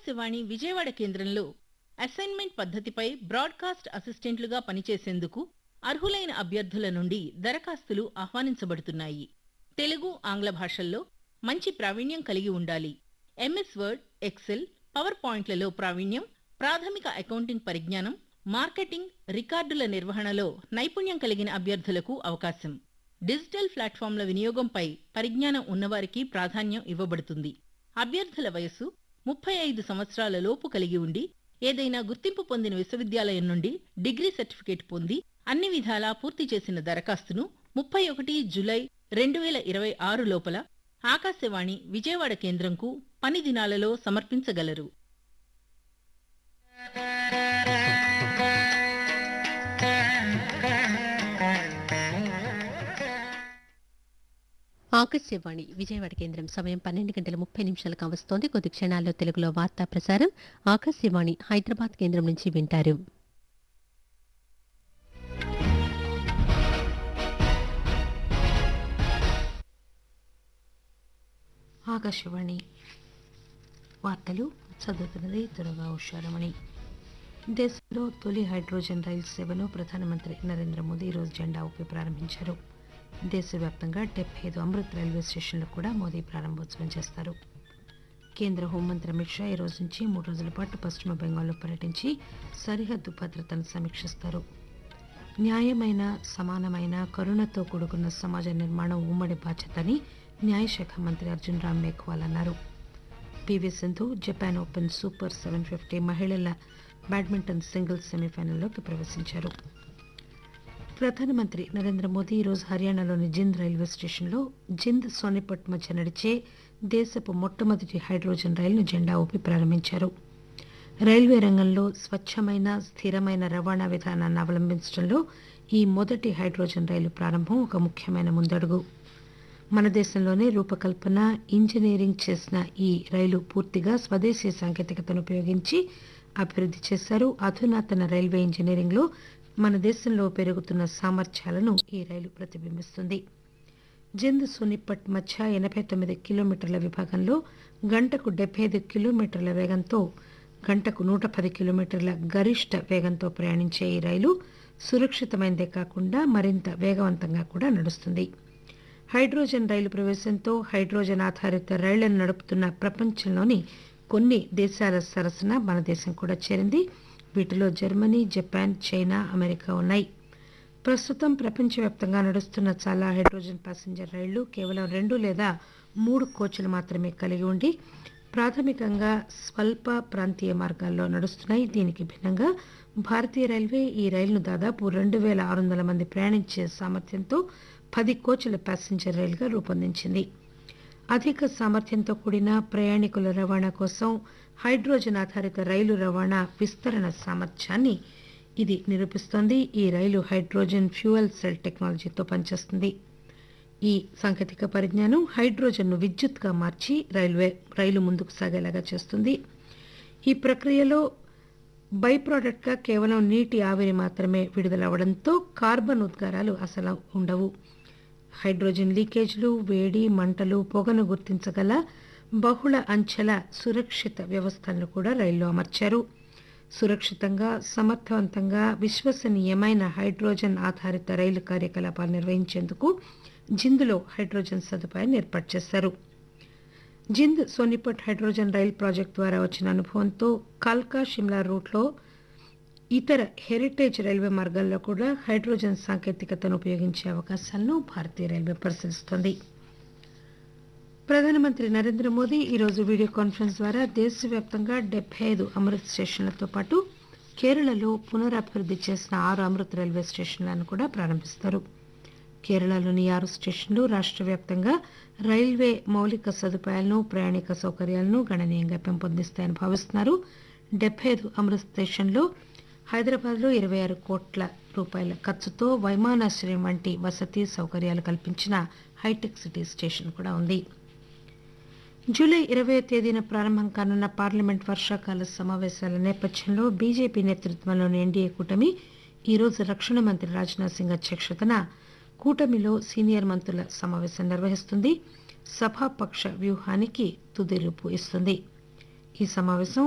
ఆకాశవాణి విజయవాడ కేంద్రంలో assignment పద్ధతిపై broadcast అసిస్టెంట్లుగా పనిచేసేందుకు అర్హులైన అభ్యర్థుల నుండి దరఖాస్తులు ఆహ్వానించబడుతున్నాయి తెలుగు ఆంగ్ల భాషల్లో మంచి ప్రావీణ్యం కలిగి ఉండాలి ఎంఎస్ వర్డ్ ఎక్సెల్ పవర్ పాయింట్లలో ప్రావీణ్యం ప్రాథమిక అకౌంటింగ్ పరిజ్ఞానం మార్కెటింగ్ రికార్డుల నిర్వహణలో నైపుణ్యం కలిగిన అభ్యర్థులకు అవకాశం డిజిటల్ ప్లాట్ఫామ్ల వినియోగంపై పరిజ్ఞానం ఉన్నవారికి ప్రాధాన్యం ఇవ్వబడుతుంది అభ్యర్థుల వయస్సు ముప్పై ఐదు సంవత్సరాల లోపు కలిగి ఉండి ఏదైనా గుర్తింపు పొందిన విశ్వవిద్యాలయం నుండి డిగ్రీ సర్టిఫికేట్ పొంది అన్ని విధాలా పూర్తి చేసిన దరఖాస్తును ముప్పై ఒకటి జులై రెండు వేల ఇరవై ఆరు లోపల ఆకాశవాణి విజయవాడ కేంద్రంకు పని దినాలలో సమర్పించగలరు ఆకాశవాణి విజయవాడ కేంద్రం సమయం పన్నెండు గంటల ముప్పై నిమిషాలకు వస్తోంది కొద్ది క్షణాల్లో తెలుగులో వార్తా ప్రసారం ఆకాశవాణి హైదరాబాద్ కేంద్రం నుంచి వింటారు ఆకాశవాణి వార్తలు చదువుతున్నది దురగా ఉషారమణి దేశంలో తొలి హైడ్రోజన్ రైలు సేవను ప్రధానమంత్రి నరేంద్ర మోదీ ఈరోజు జెండా ఊపి ప్రారంభించారు దేశవ్యాప్తంగా డెబ్బై ఐదు అమృత్ రైల్వే స్టేషన్లు కూడా మోదీ ప్రారంభోత్సవం చేస్తారు కేంద్ర హోంమంత్రి అమిత్ షా ఈ రోజు నుంచి మూడు రోజుల పాటు పశ్చిమ బెంగాల్లో పర్యటించి సరిహద్దు భద్రతను సమీక్షిస్తారు న్యాయమైన సమానమైన కరుణతో కూడుకున్న సమాజ నిర్మాణం ఉమ్మడి బాధ్యతని న్యాయశాఖ మంత్రి అర్జున్ రామ్ మేఘ్వాల్ అన్నారు PV Sindhu Japan open super seven fifty మహిళల బ్యాడ్మింటన్ సింగిల్స్ సెమీఫైనల్లోకి ప్రవేశించారు ప్రధానమంత్రి నరేంద్ర మోదీ ఈరోజు హర్యానాలోని జింద్ రైల్వే స్టేషన్లో జింద్ సోనిపట్ మధ్య నడిచే దేశపు మొట్టమొదటి హైడ్రోజన్ రైలును జెండా ఊపి ప్రారంభించారు రైల్వే రంగంలో స్వచ్ఛమైన స్థిరమైన రవాణా విధానాన్ని అవలంబించడంలో ఈ మొదటి హైడ్రోజన్ రైలు ప్రారంభం ఒక ముఖ్యమైన ముందడుగు మన దేశంలోనే రూపకల్పన ఇంజనీరింగ్ చేసిన ఈ రైలు పూర్తిగా స్వదేశీ సాంకేతికతను ఉపయోగించి అభివృద్ధి చేశారు అధునాతన రైల్వే ఇంజనీరింగ్లో మన దేశంలో పెరుగుతున్న సామర్థ్యాలను ఈ రైలు ప్రతిబింబిస్తుంది జింద్ సోనిపట్ మధ్య ఎనభై తొమ్మిది కిలోమీటర్ల విభాగంలో గంటకు డెబ్బై ఐదు కిలోమీటర్ల వేగంతో గంటకు నూట పది కిలోమీటర్ల గరిష్ట వేగంతో ప్రయాణించే ఈ రైలు సురక్షితమైనదే కాకుండా మరింత వేగవంతంగా కూడా నడుస్తుంది హైడ్రోజన్ రైలు ప్రవేశంతో హైడ్రోజన్ ఆధారిత రైళ్లను నడుపుతున్న ప్రపంచంలోని కొన్ని దేశాల సరసన మన దేశం కూడా చేరింది వీటిలో జర్మనీ జపాన్ చైనా అమెరికా ఉన్నాయి ప్రస్తుతం ప్రపంచవ్యాప్తంగా నడుస్తున్న చాలా హైడ్రోజన్ ప్యాసింజర్ రైళ్లు కేవలం రెండు లేదా మూడు కోచ్లు మాత్రమే కలిగి ఉండి ప్రాథమికంగా స్వల్ప ప్రాంతీయ మార్గాల్లో నడుస్తున్నాయి దీనికి భిన్నంగా భారతీయ రైల్వే ఈ రైలును దాదాపు రెండు వేల ఆరు వందల మంది ప్రయాణించే సామర్థ్యంతో పది కోచ్ల ప్యాసింజర్ రైలుగా రూపొందించింది అధిక సామర్థ్యంతో కూడిన ప్రయాణికుల రవాణా కోసం హైడ్రోజన్ ఆధారిత రైలు రవాణా విస్తరణ సామర్థ్యాన్ని ఇది నిరూపిస్తోంది ఈ రైలు హైడ్రోజన్ ఫ్యూయల్ సెల్ టెక్నాలజీతో పనిచేస్తుంది ఈ సాంకేతిక పరిజ్ఞానం హైడ్రోజన్ను విద్యుత్గా మార్చి రైల్వే రైలు ముందుకు సాగేలాగా చేస్తుంది ఈ ప్రక్రియలో బై ప్రోడక్ట్గా కేవలం నీటి ఆవిరి మాత్రమే విడుదలవ్వడంతో కార్బన్ ఉద్గారాలు అసలు ఉండవు హైడ్రోజన్ లీకేజ్లు వేడి మంటలు పొగను గుర్తించగల బహుళ అంచెల సురక్షిత వ్యవస్థలను కూడా రైల్లో అమర్చారు సురక్షితంగా సమర్థవంతంగా విశ్వసనీయమైన హైడ్రోజన్ ఆధారిత రైలు కార్యకలాపాలు నిర్వహించేందుకు జింద్లో హైడ్రోజన్ సదుపాయాన్ని ఏర్పాటు చేశారు Jind Sonipat hydrogen rail project ద్వారా వచ్చిన అనుభవంతో కాల్కా షిమ్లా రూట్లో ఇతర హెరిటేజ్ రైల్వే మార్గాల్లో కూడా హైడ్రోజన్ సాంకేతికతను ఉపయోగించే అవకాశాలను భారతీయ రైల్వే పరిశీలిస్తోంది ప్రధానమంత్రి నరేంద్ర మోదీ ఈరోజు వీడియో కాన్ఫరెన్స్ ద్వారా దేశవ్యాప్తంగా డెబ్బై ఐదు అమృత్ స్టేషన్లతో పాటు కేరళలో పునరభివృద్ధి చేసిన ఆరు అమృత్ రైల్వే స్టేషన్లను కూడా ప్రారంభిస్తారు కేరళలోని ఆరు స్టేషన్లు రాష్ట్ర వ్యాప్తంగా రైల్వే మౌలిక సదుపాయాలను ప్రయాణిక సౌకర్యాలను గణనీయంగా పెంపొందిస్తాయని భావిస్తున్నారు డెబ్బై ఐదు అమృత్ స్టేషన్లో హైదరాబాద్లో ఇరవై ఆరు కోట్ల రూపాయల ఖర్చుతో వైమానాశ్రయం వంటి వసతి సౌకర్యాలు కల్పించిన హైటెక్ సిటీ స్టేషన్ కూడా ఉంది జూలై ఇరవై తేదీన ప్రారంభం కానున్న పార్లమెంట్ వర్షాకాల సమావేశాల నేపథ్యంలో బీజేపీ నేతృత్వంలోని ఎన్డీఏ కూటమి ఈరోజు రక్షణ మంత్రి రాజ్నాథ్ సింగ్ అధ్యక్షతన కూటమిలో సీనియర్ మంత్రుల సమావేశం నిర్వహిస్తుంది సభాపక్ష వ్యూహానికి తుది రూపు ఇస్తుంది ఈ సమావేశం